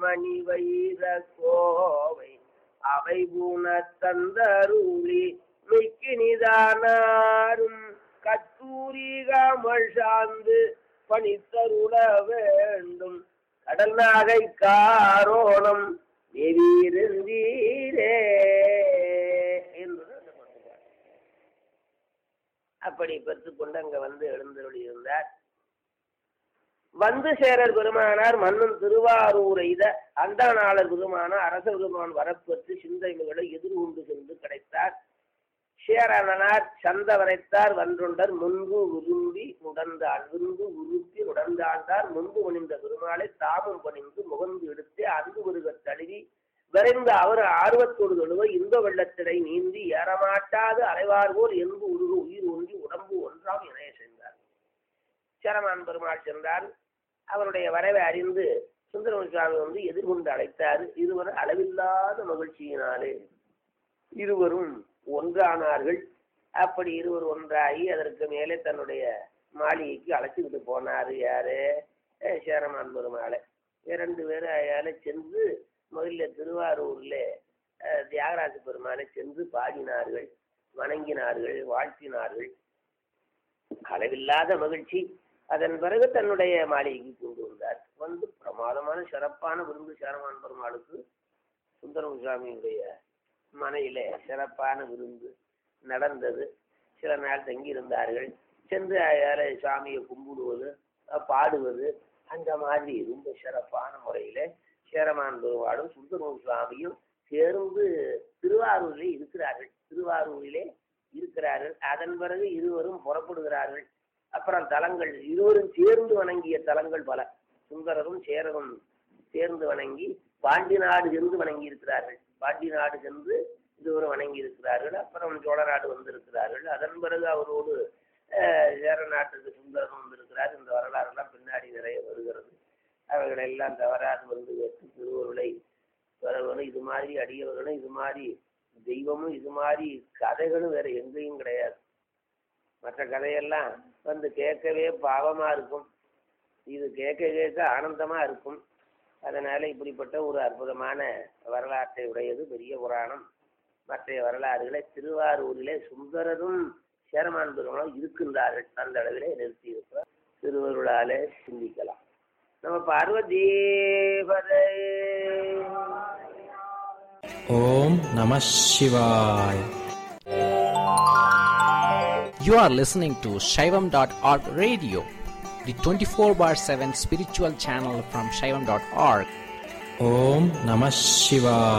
மணி வைர கோவை அவை குண தந்தருளி மிக்கினிதானாரும் கத்தூரி கமல் சார்ந்து பணித்தருள வேண்டும் கடல் நாகை காரோணம் நெறியிருந்தீரே என்பது அந்த பாட்டு. அப்படி பெற்றுக்கொண்டு அங்க வந்து எழுந்தருளி இருந்தார் வந்து சேரர் பெருமானார் மன்னன் திருவாரூர் எய்த அந்தானாளர் பெருமானார் அரச பெருமான் வரப்பெற்று சிந்தைகளை எதிர்கொண்டு சென்று கிடைத்தார் சேரணனார் சந்த வரைத்தார் வன்றொண்டர் முன்பு விரும்பி உடர்ந்தாள் விருந்து உருப்பி உடர்ந்தாண்டார் முன்பு பணிந்த பெருமாளை தாமும் பணிந்து முகந்து எடுத்து அன்பு வருகத் தழுவி விரைந்த அவர் ஆர்வத்தோடு தொழுவ இன்ப வெள்ளத்திடை நீந்தி ஏறமாட்டாது அலைவார் போல் என்பு உருகு உயிர் ஒன்றி உடம்பு ஒன்றாம் இணைய சென்றார் சேரமான் பெருமாள் சென்றார் அவருடைய வரவை அறிந்து சுந்தரமணி சுவாமி வந்து எதிர்கொண்டு அழைத்தார் இருவர் அளவில்லாத மகிழ்ச்சியினாலே இருவரும் ஒன்றானார்கள் அப்படி இருவர் ஒன்றாகி அதற்கு மேலே தன்னுடைய மாளிகைக்கு அழைச்சிக்கிட்டு போனாரு யாரு அஹ் சேரமான் பெருமாளை இரண்டு பேரும் அயால சென்று முதல்ல திருவாரூர்ல அஹ், தியாகராஜ பெருமாளை சென்று பாடினார்கள் வணங்கினார்கள் வாழ்த்தினார்கள் அளவில்லாத மகிழ்ச்சி அதன் பிறகு தன்னுடைய மாளிகைக்கு கொண்டு வந்தார் வந்து பிரமாதமான சிறப்பான விருந்து சேரமான் பெருமாளுக்கு சுந்தரம் சுவாமியுடைய மனையிலே சிறப்பான விருந்து நடந்தது சில நாள் தங்கியிருந்தார்கள் சென்று அயால சாமியை கும்பிடுவது அஹ் பாடுவது அந்த மாதிரி ரொம்ப சிறப்பான முறையில சேரமான் பெருமாளும் சுந்தரம் சுவாமியும் சேர்ந்து திருவாரூரிலே இருக்கிறார்கள் திருவாரூரிலே இருக்கிறார்கள் அதன் பிறகு இருவரும் புறப்படுகிறார்கள் அப்புறம் தலங்கள் இருவரும் சேர்ந்து வணங்கிய தலங்கள் பல சுந்தரரும் சேரரும் சேர்ந்து வணங்கி பாண்டி நாடு சென்று வணங்கி இருக்கிறார்கள் பாண்டி நாடு சென்று இருவரும் வணங்கி இருக்கிறார்கள் அப்புறம் சோழ நாடு வந்திருக்கிறார்கள் அதன் பிறகு அவரோடு அஹ், சேர நாட்டுக்கு சுந்தரம் வந்திருக்கிறார் இந்த வரலாறுலாம் பின்னாடி நிறைய வருகிறது அவைகள் எல்லாம் தவறாது வந்து கேட்டு திருவருளை வரவனும் இது மாதிரி அடியவர்களும் இது மாதிரி தெய்வமும் இது மாதிரி கதைகளும் வேற எங்கேயும் கிடையாது மற்ற கதையெல்லாம் வந்து கேட்கவே பாவமா இருக்கும் இது கேட்க கேட்க ஆனந்தமா இருக்கும் அதனால இப்படிப்பட்ட ஒரு அற்புதமான வரலாற்றை உடையது பெரிய புராணம் மற்ற வரலாறுகளை திருவாரூரிலே சுந்தரரும் சேரமான் பெருமாளும் இருக்கின்றார்கள் அந்த அளவிலே நிறுத்தி இருக்கிறார் திருவருளாலே சிந்திக்கலாம் நம்ம பார்வதீபதே Om Namah Shivaya. You are listening to Shaivam.org radio, the 24 bar 7 spiritual channel from Shaivam.org. Om Namah Shivaya.